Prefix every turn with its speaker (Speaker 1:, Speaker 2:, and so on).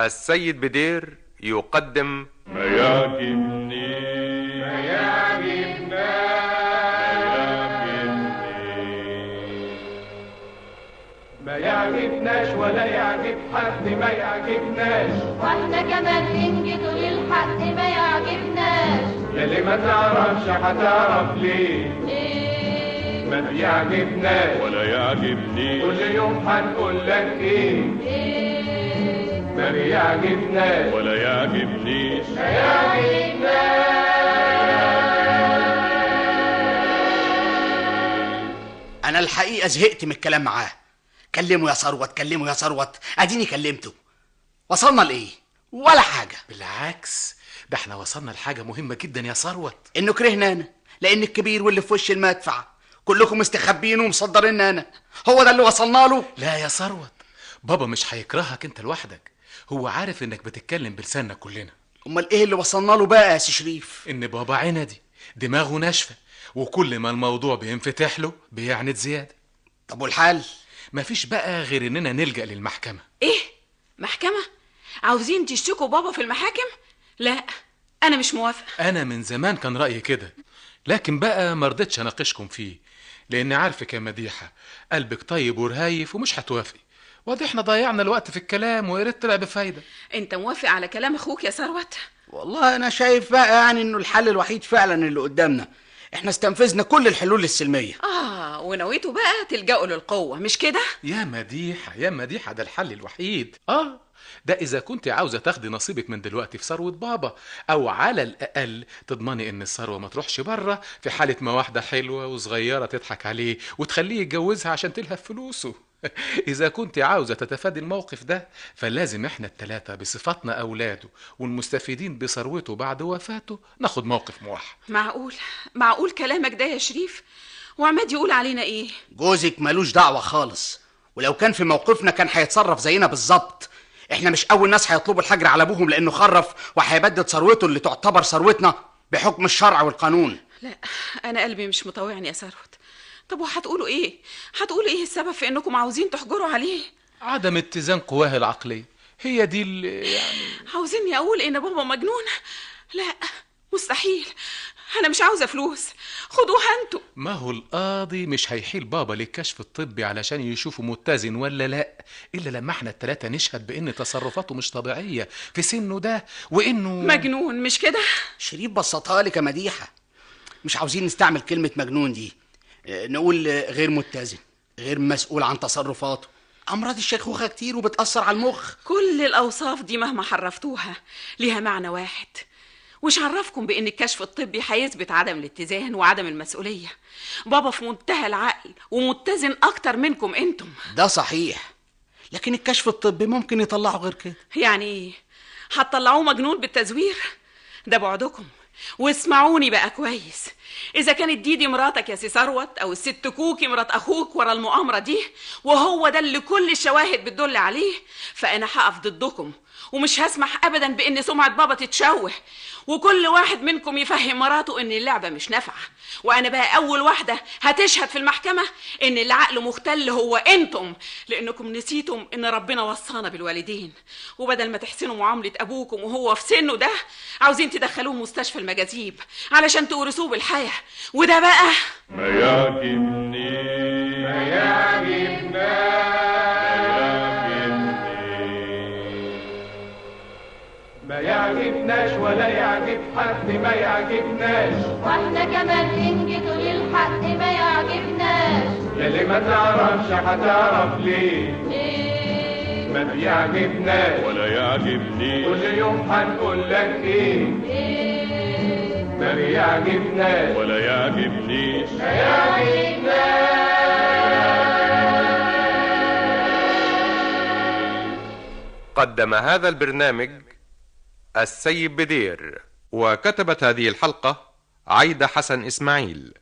Speaker 1: السيد بدير يقدم
Speaker 2: ما يعجبني ما يعجبنا
Speaker 3: ما يعجبناش ولا يعجب حد ما يعجبناش
Speaker 4: واحنا كمان ننجد للحق ما يعجبناش
Speaker 3: يلي ما تعرفش هتعرف ليه
Speaker 4: ليه
Speaker 3: ما بيعجبناش
Speaker 2: ولا يعجبني
Speaker 3: كل يوم هنقول لك ايه
Speaker 4: ليه
Speaker 3: ما بيعجبناش
Speaker 2: ولا يعجبنيش
Speaker 5: انا الحقيقه زهقت من الكلام معاه كلمه يا ثروت كلمه يا ثروت اديني كلمته وصلنا لايه ولا حاجه
Speaker 6: بالعكس ده احنا وصلنا لحاجة مهمة جدا يا ثروت
Speaker 5: انه كرهنا انا لان الكبير واللي في وش المدفع كلكم مستخبين ومصدرين انا هو ده اللي وصلنا له
Speaker 6: لا يا ثروت بابا مش هيكرهك انت لوحدك هو عارف انك بتتكلم بلساننا كلنا
Speaker 5: امال ايه اللي وصلنا له بقى يا سي شريف
Speaker 6: ان بابا عندي دماغه ناشفة وكل ما الموضوع بينفتح له بيعند زيادة
Speaker 5: طب والحل
Speaker 6: مفيش بقى غير اننا نلجأ للمحكمة
Speaker 7: ايه محكمة عاوزين تشتكوا بابا في المحاكم لا انا مش موافقة
Speaker 6: انا من زمان كان رأيي كده لكن بقى مرضتش اناقشكم فيه لان عارفك يا مديحة قلبك طيب ورهايف ومش هتوافقي واضح احنا ضيعنا الوقت في الكلام ويا ريت طلع بفايدة
Speaker 7: انت موافق على كلام اخوك يا ثروت
Speaker 5: والله انا شايف بقى يعني انه الحل الوحيد فعلا اللي قدامنا احنا استنفذنا كل الحلول السلميه
Speaker 7: اه ونويتوا بقى تلجأوا للقوة مش كده
Speaker 6: يا مديحة يا مديحة ده الحل الوحيد اه ده إذا كنت عاوزة تاخدي نصيبك من دلوقتي في ثروة بابا أو على الأقل تضمني إن الثروة ما تروحش بره في حالة ما واحدة حلوة وصغيرة تضحك عليه وتخليه يتجوزها عشان تلهف فلوسه إذا كنت عاوزة تتفادي الموقف ده فلازم إحنا التلاتة بصفتنا أولاده والمستفيدين بثروته بعد وفاته ناخد موقف موحد
Speaker 7: معقول معقول كلامك ده يا شريف وعماد يقول علينا ايه
Speaker 5: جوزك ملوش دعوه خالص ولو كان في موقفنا كان هيتصرف زينا بالظبط احنا مش اول ناس هيطلبوا الحجر على ابوهم لانه خرف وهيبدد ثروته اللي تعتبر ثروتنا بحكم الشرع والقانون
Speaker 7: لا انا قلبي مش مطوعني يا ثروت طب وهتقولوا ايه هتقولوا ايه السبب في انكم عاوزين تحجروا عليه
Speaker 6: عدم اتزان قواه العقلية هي دي اللي يعني
Speaker 7: عاوزيني اقول ان بابا مجنون لا مستحيل انا مش عاوزه فلوس خدوها انتوا
Speaker 6: ما هو القاضي مش هيحيل بابا للكشف الطبي علشان يشوفه متزن ولا لا الا لما احنا التلاتة نشهد بان تصرفاته مش طبيعية في سنه ده وانه
Speaker 7: مجنون مش كده
Speaker 5: شريف بسطها لك يا مديحه مش عاوزين نستعمل كلمه مجنون دي اه، نقول اه، غير متزن غير مسؤول عن تصرفاته امراض الشيخوخه كتير وبتاثر على المخ
Speaker 7: كل الاوصاف دي مهما حرفتوها ليها معنى واحد وش عرفكم بان الكشف الطبي هيثبت عدم الاتزان وعدم المسؤوليه بابا في منتهى العقل ومتزن اكتر منكم انتم
Speaker 5: ده صحيح لكن الكشف الطبي ممكن يطلعه غير كده
Speaker 7: يعني ايه هتطلعوه مجنون بالتزوير ده بعدكم واسمعوني بقى كويس اذا كانت ديدي مراتك يا سي ثروت او الست كوكي مرات اخوك ورا المؤامره دي وهو ده اللي كل الشواهد بتدل عليه فانا هقف ضدكم ومش هسمح ابدا بان سمعه بابا تتشوه وكل واحد منكم يفهم مراته ان اللعبه مش نافعه وانا بقى اول واحده هتشهد في المحكمه ان اللي عقله مختل هو انتم لانكم نسيتم ان ربنا وصانا بالوالدين وبدل ما تحسنوا معامله ابوكم وهو في سنه ده عاوزين تدخلوه مستشفى المجاذيب علشان تورثوه بالحياه وده بقى
Speaker 2: ما يعجبني ما يعجبنا
Speaker 3: ما يعجبناش ولا يعجب حد ما يعجبناش
Speaker 4: واحنا كمان ننجد للحق ما يعجبناش
Speaker 3: يلي ما تعرفش هتعرف ليه
Speaker 4: ليه
Speaker 3: ما بيعجبناش
Speaker 2: ولا يعجبني
Speaker 3: كل يوم هنقول لك ايه
Speaker 4: ليه
Speaker 3: ما بيعجبناش
Speaker 2: ولا يعجبنيش
Speaker 1: قدم هذا البرنامج السيد بدير وكتبت هذه الحلقة عايدة حسن إسماعيل